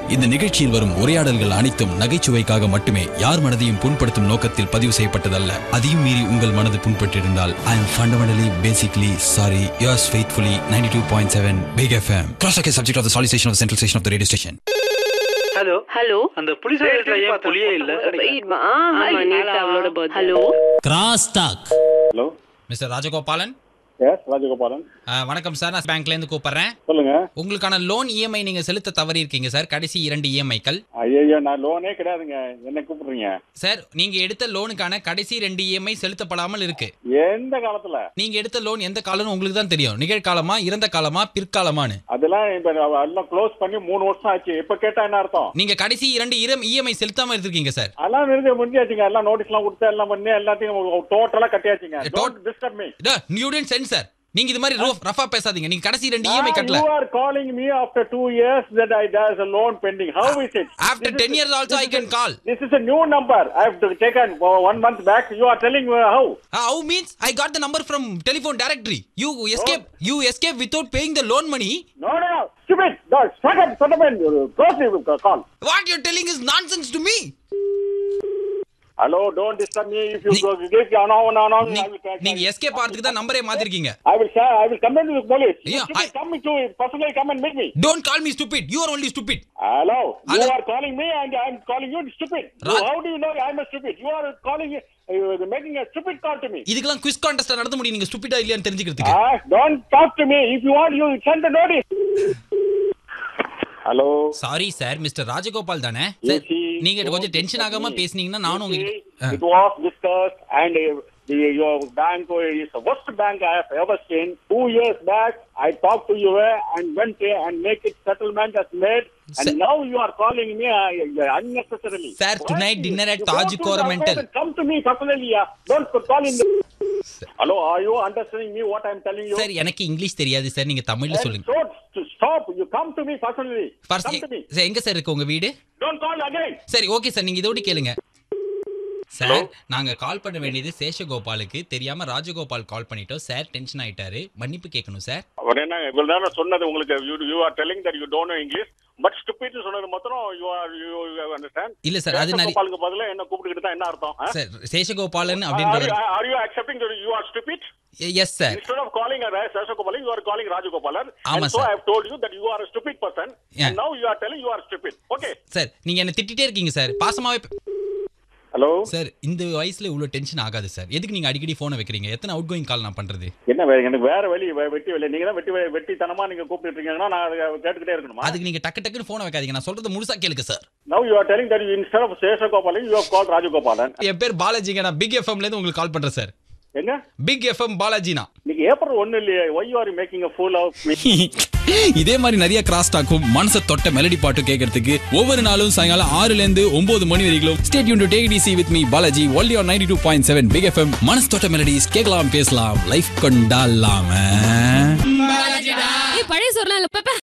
இந்த நிகழ்ச்சியில் வரும் உரையாடல்கள் அனைத்தும் நகைச்சுவைக்காக மட்டுமே யார் மனதையும் புண்படுத்தும் நோக்கத்தில் பதிவு செய்யப்பட்டதல்ல அதையும் மீறி உங்கள் மனது புண்பட்டிருந்தால் I am fundamentally basically sorry yours faithfully ninety two point seven big FM cross subject of the solicitation of central station of the radio station hello hello அந்த புலிஸ் ஏன் புலியே இல்ல ஆமா நேத்து அவளோட birthday. Hello cross talk hello mister Rajagopalan S Rajagopalan அஹ், வணக்கம் சார் நான் பேங்க்ல இருந்து கூப்பிடுறேன் சொல்லுங்க உங்களுக்கான லோன் இஎம்ஐ நீங்க செலுத்த தவறி இருக்கீங்க சார் கடைசி இரண்டு இஎம்ஐக்கள் ஐயோ நான் லோனே கிடையாதுங்க என்ன கூப்பிடுறீங்க சார் நீங்க எடுத்த லோனுக்கான கடைசி ரெண்டு இஎம்ஐ செலுத்தப்படாமல் இருக்கு எந்த காலத்துல நீங்க எடுத்த லோன் எந்த காலம்னு உங்களுக்கு தான் தெரியும் நிகழ்காலமா இறந்த காலமா பிற்காலமான்னு அதெல்லாம் இப்ப எல்லாம் க்ளோஸ் பண்ணி மூணு வருஷம் ஆச்சு இப்ப கேட்டா என்ன அர்த்தம் நீங்க கடைசி இரண்டு இஎம்ஐ செலுத்தாம இருந்திருக்கீங்க சார் எல்லாம் இருந்து முடிஞ்சாச்சுங்க எல்லாம் நோட்டீஸ் எல்லாம் கொடுத்து எல்லாம் பண்ணி எல்லாத்தையும் டோட்டலா கட்டியாச்சுங்க Eh, tot- don't disturb me நியூடன் சென்ட் சார் நீங்க இது மாதிரி ரூ- ரஃபா பேசாதீங்க நீங்க கடைசி ரெண்டு இஎம்ஐ கட்டல you are calling me after two years that I there's a loan pending how is it after This ten is- years also I this can is- call this is a new number I have to taken uh, one month back you are telling uh, how how means I got the number from telephone directory you escape you escape without paying the loan money no no no stupid no shut up shut up and uh, close the call what you telling is nonsense to me Hello, don't disturb me. If you go, give no, no, no, no, I will try- நீங்க escape ஆகிறதுக்கு தான் நம்பரே மாத்திருக்கீங்க I will share, I will complain to the police. You Yeah, stupid, I- come to personally come and meet me. Don't call me stupid you are only stupid Hello, you Hello. are calling me and I am calling you stupid. You- Raj- how do you know I am a stupid? You are calling, uh, making a stupid call to me. இதுக்கெல்லாம் quiz contest நடத்த முடியும் நீங்க ஸ்டூபிடா இல்லையான்னு தெரிஞ்சுக்கிறதுக்கு Ah, don't talk to me. If you want, you send the notice. Hello. Sorry sir mister Rajagopal தானே You sir see, நீங்க don't கொஞ்சம் tension disturb ஆகாம me. பேசுனீங்கன்னா You நானும் see, உங்ககிட்ட It was discussed and uh, the, your bank is the worst bank I have ever seen. Two years back, I talked to you uh, and went uh, and make it settlement as made. And Sir- now you are calling me uh, uh, unnecessarily. Sir, Why tonight you- dinner at you Taj go to Coromandel. the Come to me personally. Yeah. Don't call in the... Hello, are you understanding me what I'm telling you? Sir எனக்கு English தெரியாது sir நீங்க தமிழ்ல And சொல்லுங்க so, to stop. You come to me personally. Pers- Come to me. Sir, எங்க sir இருக்கு உங்க வீடு Don't call again. சரி ஓகே சார் நீங்க இதோட கேளுங்க சார் நாங்க கால் பண்ண வேண்டியது சேஷகோபாலுக்கு தெரியாம ராஜகோபால் கால் பண்ணிட்டோம் சார் டென்ஷன் ஆயிட்டாரு மன்னிப்பு கேட்கணும் சார் அவர் என்ன இவ்வளவு நேரம் சொன்னது உங்களுக்கு you you are telling that you don't know English but stupid சொன்னது மாத்திரம் யூ ஆர் யூ அண்டர்ஸ்டாண்ட் இல்ல சார் அது நிறைய கோபாலுக்கு பதிலா என்ன கூப்பிட்டுக்கிட்டு தான் என்ன அர்த்தம் சார் சேஷகோபாலன் அப்படின்றவர் are you accepting you are stupid yes sir instead of calling a Seshagopalan you are calling Rajagopalan ஆமா, and so sir. I have told you that you are a stupid person Yeah. and now you are telling you are stupid okay sir நீங்க என்ன திட்டிட்டே இருக்கீங்க sir பாசமாவே பே- hello sir இந்த வயசுல இவ்வளவு டென்ஷன் ஆகாது சார் எதுக்கு நீங்க அடிக்கடி போனை வைக்கிறீங்க எத்தனை அவுட் கோயிங் கால் நான் பண்றது என்ன வே- எனக்கு வேற வழி வே- வெட்டி வழி நீங்க தான் வெட்டி வே- வெட்டித்தனமா நீங்க கூப்பிட்டு இருக்கீங்கன்னா நான் அதை கேட்டுக்கிட்டே இருக்கணுமா அதுக்கு நீங்க டக்கு டக்குன்னு போனை வைக்காதீங்க நான் சொல்றது முழுசா கேளுங்க sir now you are telling that you instead of Seshagopalan you have called Rajagopalan என் பேர் பாலாஜிங்க நான் பிக் எஃப்எம்ல இருந்து உங்களுக்கு கால் பண்றேன் சார் எங்க பிக் எஃப்எம் பாலாஜினா நீங்க ஏப்ரல் ஒண்ணு இல்லையே why you are making a fool of me இதே மாதிரி நிறைய கிராஸ் டாக்கும் மனசை தொட்ட மெலடி பாட்டும் கேட்கறதுக்கு ஒவ்வொரு நாளும் சாயங்காலம் ஆறுல இருந்து ஒன்பது மணி வரைக்கும் ஸ்டேட் யூன் to take it easy with me Balaji only on ninety two point seven big FM மனசு தொட்ட மெலடிஸ் கேட்கலாம் பேசலாம் லைஃப் கொண்டாடலாம ஏய், பழைய சோறுலாம் இல்ல பாப்பா